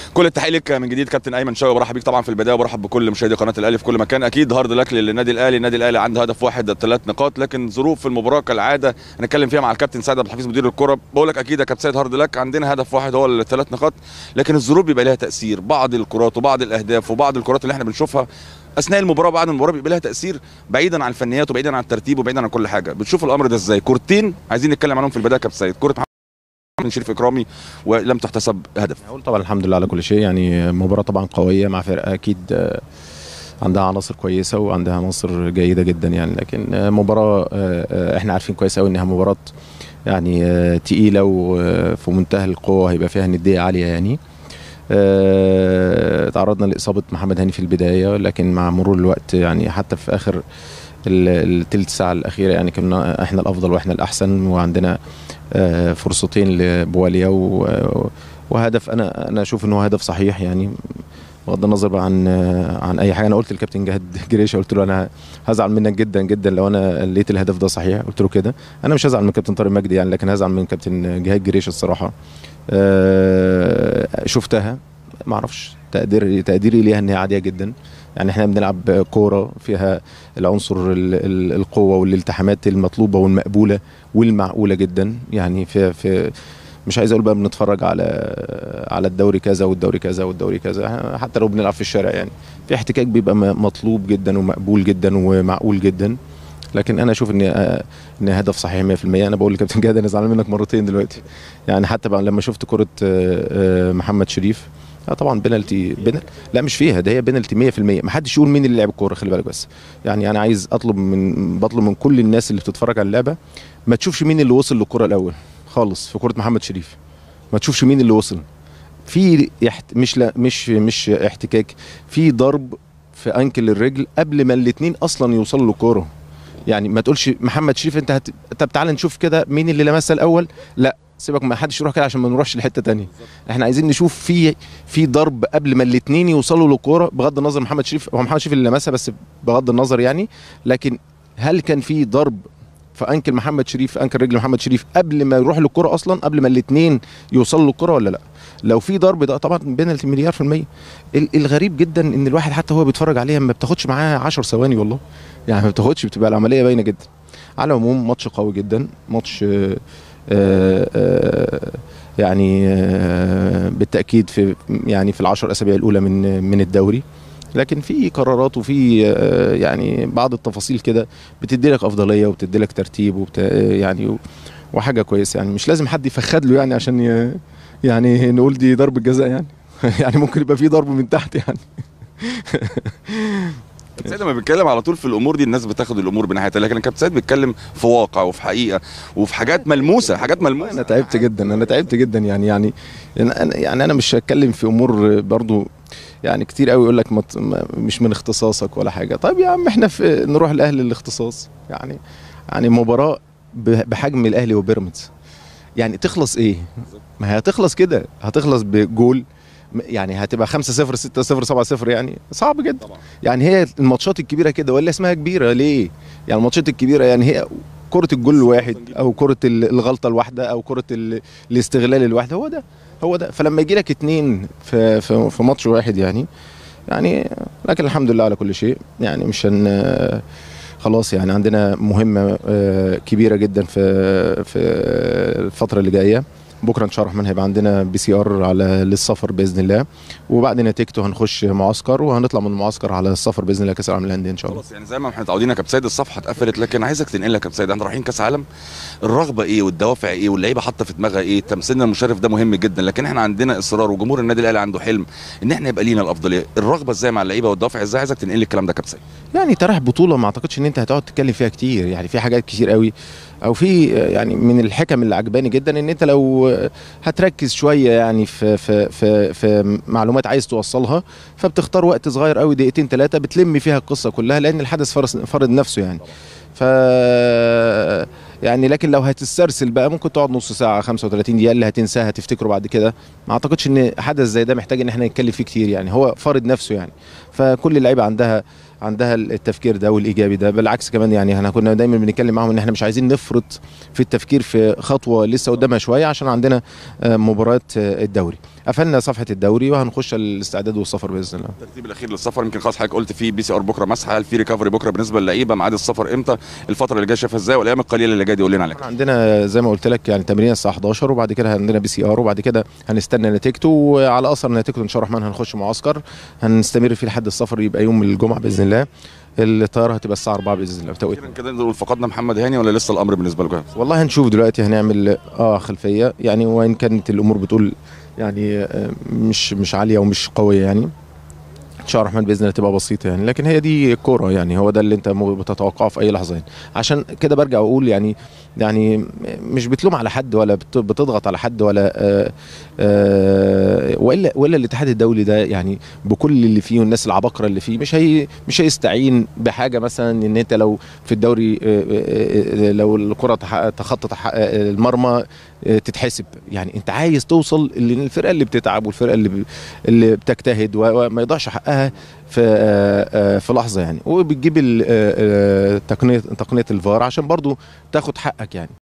كل التحيه لك من جديد كابتن ايمن شوقي برحب بيك طبعا في البدايه وبرحب بكل مشاهدي قناه الاهلي في كل مكان اكيد هارد لك للنادي الاهلي النادي الاهلي عنده هدف واحد ثلاث نقاط لكن ظروف المباراه كالعاده هنتكلم فيها مع الكابتن سعد عبد الحفيظ مدير الكره بقول لك اكيد يا كابتن سيد هارد لك عندنا هدف واحد هو الثلاث نقاط لكن الظروف بيبقى لها تاثير بعض الكرات وبعض الاهداف وبعض الكرات اللي احنا بنشوفها اثناء المباراه بعد المباراه بيبقى لها تاثير بعيدا عن الفنيات وبعيدا عن الترتيب وبعيدا عن كل حاجه بتشوف الامر ده ازاي كورتين عايزين نتكلم عنهم في البدايه يا كابتن سيد كره محمد شريف اكرامي ولم تحتسب هدف هقول طبعا الحمد لله على كل شيء يعني مباراه طبعا قويه مع فرقه اكيد آه، عندها عناصر كويسه وعندها عناصر جيده جدا يعني لكن آه، مباراه آه، آه، احنا عارفين كويس قوي انها مباراه يعني آه، تقيله وفي منتهى القوه هيبقى فيها نديه عاليه يعني آه، تعرضنا لاصابه محمد هاني في البدايه لكن مع مرور الوقت يعني حتى في اخر ال- التلت ساعه الاخيره يعني كنا احنا الافضل واحنا الاحسن وعندنا آه، فرصتين لبواليا و- وهدف انا انا اشوف ان هو هدف صحيح يعني بغض النظر بقى عن عن اي حاجه انا قلت للكابتن جهاد جريشه قلت له انا هزعل منك جدا جدا لو انا لقيت الهدف ده صحيح قلت له كده انا مش هزعل من كابتن طارق مجدي يعني لكن هزعل من كابتن جهاد جريشه الصراحه آه، شفتها ما اعرفش تقدير تقديري ليها ان هي عاديه جدا يعني احنا بنلعب كوره فيها العنصر ال- ال- القوه والالتحامات المطلوبه والمقبوله والمعقوله جدا يعني في في مش عايز اقول بقى بنتفرج على على الدوري كذا والدوري كذا والدوري كذا حتى لو بنلعب في الشارع يعني في احتكاك بيبقى م- مطلوب جدا ومقبول جدا ومعقول جدا لكن انا اشوف ان آه، ان هدف صحيح 100% انا بقول لكابتن جاد انا زعلان منك مرتين دلوقتي يعني حتى بقى لما شفت كره آه، آه، محمد شريف اه طبعا بنالتي بنال لا مش فيها ده هي بنالتي 100% ما حدش يقول مين اللي لعب الكوره خلي بالك بس يعني انا عايز اطلب من بطلب من كل الناس اللي بتتفرج على اللعبه ما تشوفش مين اللي وصل للكره الاول خالص في كره محمد شريف ما تشوفش مين اللي وصل في يحت... مش لا مش مش احتكاك في ضرب في انكل الرجل قبل ما الاثنين اصلا يوصلوا للكوره يعني ما تقولش محمد شريف انت هت... طب تعالى نشوف كده مين اللي لمسها الاول لا سيبك ما حدش يروح كده عشان ما نروحش لحته تانية احنا عايزين نشوف في في ضرب قبل ما الاثنين يوصلوا للكوره بغض النظر محمد شريف هو محمد شريف اللي لمسها بس بغض النظر يعني لكن هل كان في ضرب في انكل محمد شريف في انكل رجل محمد شريف قبل ما يروح للكره اصلا قبل ما الاثنين يوصلوا للكره ولا لا لو في ضرب ده طبعا بينالتي مليار في المية ال- الغريب جدا ان الواحد حتى هو بيتفرج عليها ما بتاخدش معاه 10 ثواني والله يعني ما بتاخدش بتبقى العمليه باينه جدا على العموم ماتش قوي جدا ماتش آه، آه، آه، يعني آه، بالتاكيد في يعني في العشر اسابيع الاولى من من الدوري لكن في قرارات وفي آه، يعني بعض التفاصيل كده بتدي لك افضليه وبتدي لك ترتيب وبت يعني و- وحاجه كويسه يعني مش لازم حد يفخد له يعني عشان ي... يعني نقول دي ضربه جزاء يعني يعني ممكن يبقى في ضرب من تحت يعني كابتن سيد لما بيتكلم على طول في الامور دي الناس بتاخد الامور بناحيتها لكن كابتن سيد بيتكلم في واقع وفي حقيقه وفي حاجات ملموسه حاجات ملموسه انا تعبت جدا انا تعبت جدا يعني يعني يعني أنا- يعني انا مش هتكلم في امور برضو يعني كتير قوي يقول لك مت- ما- مش من اختصاصك ولا حاجه طيب يا عم احنا في نروح الاهلي الاختصاص يعني يعني مباراه ب- بحجم الاهلي وبيراميدز يعني تخلص ايه ما هي هتخلص كده هتخلص بجول م- يعني هتبقى 5 0 6 0 7 0 يعني صعب جدا طبعا يعني هي الماتشات الكبيره كده ولا اسمها كبيره ليه يعني الماتشات الكبيره يعني هي كرة الجول الواحد او كرة ال- الغلطة الواحدة او كرة ال- الاستغلال الواحد هو ده هو ده فلما يجي لك اتنين في في, في ماتش واحد يعني يعني لكن الحمد لله على كل شيء يعني مش هن خلاص يعني عندنا مهمة آه، كبيرة جدا في في الفترة اللي جاية بكره ان شاء الله الرحمن هيبقى عندنا بي سي ار على للسفر باذن الله وبعد نتيجته هنخش معسكر وهنطلع من المعسكر على السفر باذن الله كاس العالم للانديه ان شاء الله خلاص يعني زي ما احنا متعودين يا كابتن سيد الصفحه اتقفلت لكن عايزك تنقل لك يا كابتن سيد احنا رايحين كاس عالم الرغبه ايه والدوافع ايه واللعيبه حاطه في دماغها ايه تمثيلنا المشرف ده مهم جدا لكن احنا عندنا اصرار وجمهور النادي الاهلي عنده حلم ان احنا يبقى لينا الافضليه الرغبه ازاي مع اللعيبه والدوافع ازاي عايزك تنقل لي الكلام ده يا كابتن سيد يعني ترى بطوله ما اعتقدش ان انت هتقعد تتكلم فيها كتير يعني في حاجات كتير قوي او في يعني من الحكم اللي عجباني جدا ان انت لو هتركز شويه يعني في في في, في معلومات عايز توصلها فبتختار وقت صغير قوي دقيقتين ثلاثه بتلم فيها القصه كلها لان الحدث فرض فرض نفسه يعني ف يعني لكن لو هتسترسل بقى ممكن تقعد نص ساعه 35 دقيقه اللي هتنساها تفتكره بعد كده ما اعتقدش ان حدث زي ده محتاج ان احنا نتكلم فيه كتير يعني هو فارض نفسه يعني فكل اللعيبه عندها عندها التفكير ده والايجابي ده بالعكس كمان يعني احنا كنا دايما بنتكلم معاهم ان احنا مش عايزين نفرط في التفكير في خطوه لسه قدامها شويه عشان عندنا آه، مباراه آه، الدوري قفلنا صفحه الدوري وهنخش الاستعداد والسفر باذن الله الترتيب الاخير للسفر يمكن خلاص حضرتك قلت في بي سي ار بكره مسحه هل في ريكفري بكره بالنسبه للعيبه ميعاد السفر امتى الفتره اللي جايه شايفها ازاي والايام القليله اللي جايه دي قول لنا عليها احنا عندنا زي ما قلت لك يعني تمرين الساعه 11 وبعد كده عندنا بي سي ار وبعد كده هنستنى نتيجته وعلى اثر نتيجته ان شاء الله الرحمن هنخش معسكر هنستمر فيه لحد السفر يبقى يوم الجمعه باذن الله الطياره هتبقى الساعه 4 باذن الله بتوقيت أخيراً كده نقول فقدنا محمد هاني ولا لسه الامر بالنسبه لكم والله هنشوف دلوقتي هنعمل اه خلفيه يعني وان كانت الامور بتقول يعني آه، مش مش عاليه ومش قويه يعني ان شاء الله الرحمن باذن الله تبقى بسيطه يعني لكن هي دي الكوره يعني هو ده اللي انت م- بتتوقعه في اي لحظه يعني عشان كده برجع واقول يعني يعني مش بتلوم على حد ولا بت- بتضغط على حد ولا آه آه والا والا الاتحاد الدولي ده يعني بكل اللي فيه والناس العباقره اللي فيه مش هي مش هيستعين بحاجه مثلا ان انت لو في الدوري آه، آه، آه، لو الكره تح- تخطط ح- آه، المرمى آه، تتحسب يعني انت عايز توصل للفرقه اللي بتتعب والفرقه اللي ب- اللي بتجتهد و- وما يضيعش حقها في آه، آه، في لحظه يعني وبتجيب ال- آه، آه، تقنيه تقنيه الفار عشان برضو تاخد حقك يعني